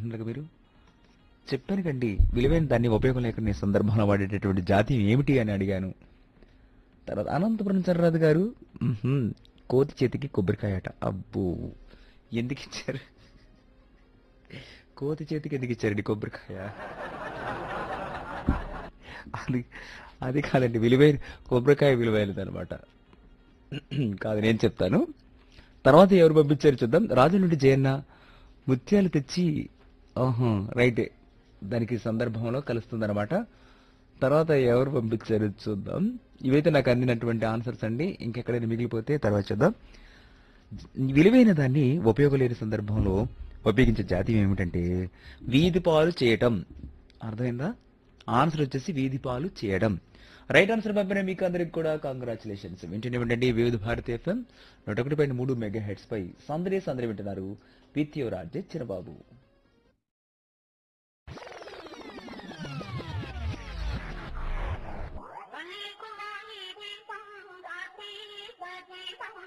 అనుకుంటున్నారు మీరు చెప్పాను కండి విలువైన దాన్ని ఉపయోగం లేకుండా ఈ సందర్భంలో వాడేటటువంటి జాతీయం ఏమిటి అని అడిగాను తర్వాత అనంతపురం చర్రాజు గారు "మ్హూ, కోతి చేతికి కొబ్బరికాయ అట అబ్బో ఎందుకు ఇచ్చారు కోతి చేతికి ఎందుకు ఇచ్చారండి కొబ్బరికాయ అది అది కాదండి విలువైన కొబ్బరికాయ విలువైనది అనమాట కాదు నేను చెప్తాను తర్వాత ఎవరు పంపించారు చూద్దాం రాజు నుండి జయన్న ముత్యాలు తెచ్చి ఆహా రైటే దానికి సందర్భంలో కలుస్తుందన్నమాట తర్వాత ఎవరు పంపించారు చూద్దాం ఇవైతే నాకు అందినటువంటి ఆన్సర్స్ అండి ఇంకెక్కడైనా మిగిలిపోతే తర్వాత చూద్దాం విలువైన దాన్ని ఉపయోగం లేని సందర్భంలో ఉపయోగించే జాతీయం ఏమిటంటే వీధి పాలు చేయటం అర్థమైందా ఆన్సర్ వచ్చేసి వీధి పాలు చేయడం రైట్ ఆన్సర్ పంపిన మీకు అందరికి కూడా కంగ్రాచులేషన్స్ వింటూనే ఉండండి వివిధ భారతి ఎఫ్ఎం నూట ఒకటి పాయింట్ మూడు మెగా హెడ్స్ పై సందడి సందడి వింటున్నారు విత్ యువర్ ఆర్జే చిరబాబు